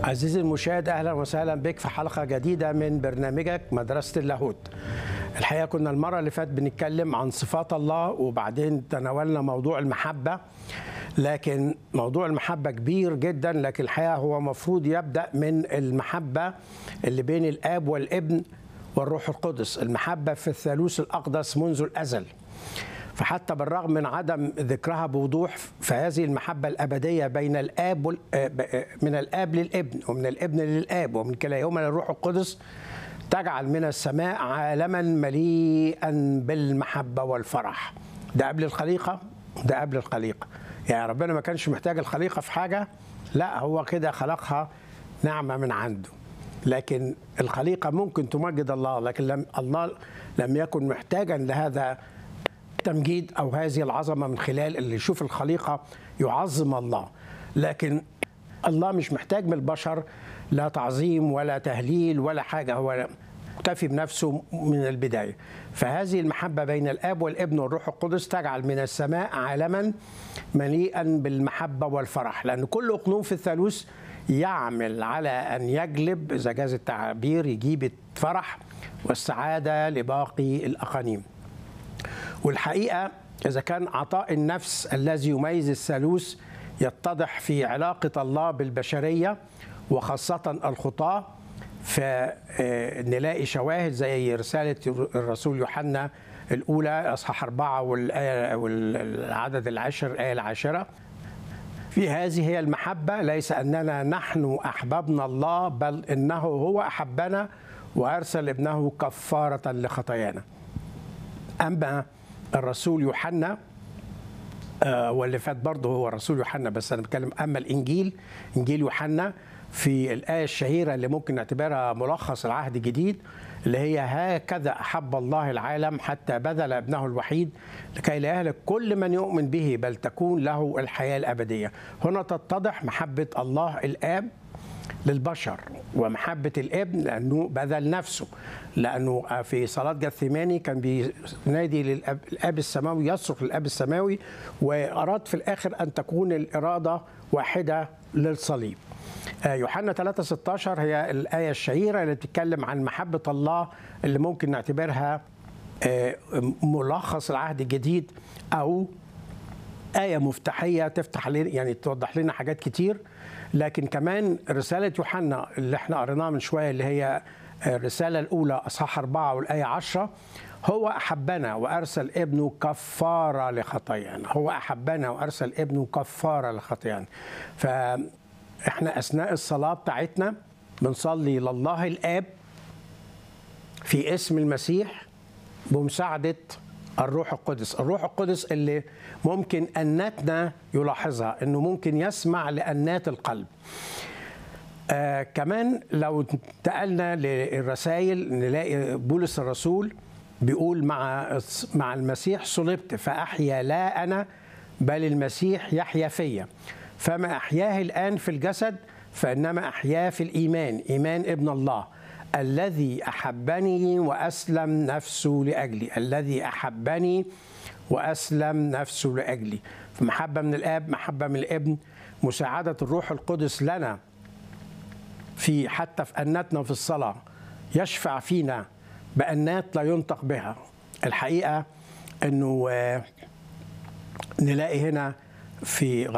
عزيزي المشاهد اهلا وسهلا بك في حلقه جديده من برنامجك مدرسه اللاهوت. الحقيقه كنا المره اللي فاتت بنتكلم عن صفات الله وبعدين تناولنا موضوع المحبه لكن موضوع المحبه كبير جدا لكن الحقيقه هو مفروض يبدا من المحبه اللي بين الاب والابن والروح القدس، المحبه في الثالوث الاقدس منذ الازل. فحتى بالرغم من عدم ذكرها بوضوح فهذه المحبة الأبدية بين الآب وال... من الآب للابن ومن الابن للآب ومن كلاهما للروح القدس تجعل من السماء عالما مليئا بالمحبة والفرح ده قبل الخليقة ده قبل الخليقة يعني ربنا ما كانش محتاج الخليقة في حاجة لا هو كده خلقها نعمة من عنده لكن الخليقة ممكن تمجد الله لكن لم الله لم يكن محتاجا لهذا التمجيد او هذه العظمه من خلال اللي يشوف الخليقه يعظم الله لكن الله مش محتاج من البشر لا تعظيم ولا تهليل ولا حاجه هو مكتفي بنفسه من البدايه فهذه المحبه بين الاب والابن والروح القدس تجعل من السماء عالما مليئا بالمحبه والفرح لان كل اقنوم في الثالوث يعمل على ان يجلب اذا جاز التعبير يجيب الفرح والسعاده لباقي الاقانيم والحقيقه اذا كان عطاء النفس الذي يميز الثالوث يتضح في علاقه الله بالبشريه وخاصه الخطاه فنلاقي شواهد زي رساله الرسول يوحنا الاولى اصحاح اربعه والعدد العاشر الايه العاشره في هذه هي المحبه ليس اننا نحن احببنا الله بل انه هو احبنا وارسل ابنه كفاره لخطايانا اما الرسول يوحنا آه واللي فات برضه هو الرسول يوحنا بس انا بتكلم اما الانجيل انجيل يوحنا في الايه الشهيره اللي ممكن نعتبرها ملخص العهد الجديد اللي هي هكذا احب الله العالم حتى بذل ابنه الوحيد لكي لا يهلك كل من يؤمن به بل تكون له الحياه الابديه. هنا تتضح محبه الله الاب للبشر ومحبة الابن لأنه بذل نفسه لأنه في صلاة جثماني كان بينادي للأب السماوي يصرخ للأب السماوي وأراد في الآخر أن تكون الإرادة واحدة للصليب يوحنا 3 16 هي الآية الشهيرة اللي بتتكلم عن محبة الله اللي ممكن نعتبرها ملخص العهد الجديد أو آية مفتاحية تفتح لنا يعني توضح لنا حاجات كتير لكن كمان رسالة يوحنا اللي احنا قريناها من شوية اللي هي الرسالة الأولى أصحاح أربعة والآية عشرة هو أحبنا وأرسل ابنه كفارة لخطايانا هو أحبنا وأرسل ابنه كفارة لخطايانا فإحنا أثناء الصلاة بتاعتنا بنصلي لله الآب في اسم المسيح بمساعدة الروح القدس الروح القدس اللي ممكن أناتنا يلاحظها أنه ممكن يسمع لأنات القلب آه كمان لو انتقلنا للرسائل نلاقي بولس الرسول بيقول مع مع المسيح صلبت فأحيا لا أنا بل المسيح يحيا فيا فما أحياه الآن في الجسد فإنما أحياه في الإيمان إيمان ابن الله الذي احبني واسلم نفسه لاجلي الذي احبني واسلم نفسه لاجلي فمحبه من الاب محبه من الابن مساعده الروح القدس لنا في حتى في اناتنا في الصلاه يشفع فينا بانات لا ينطق بها الحقيقه انه نلاقي هنا في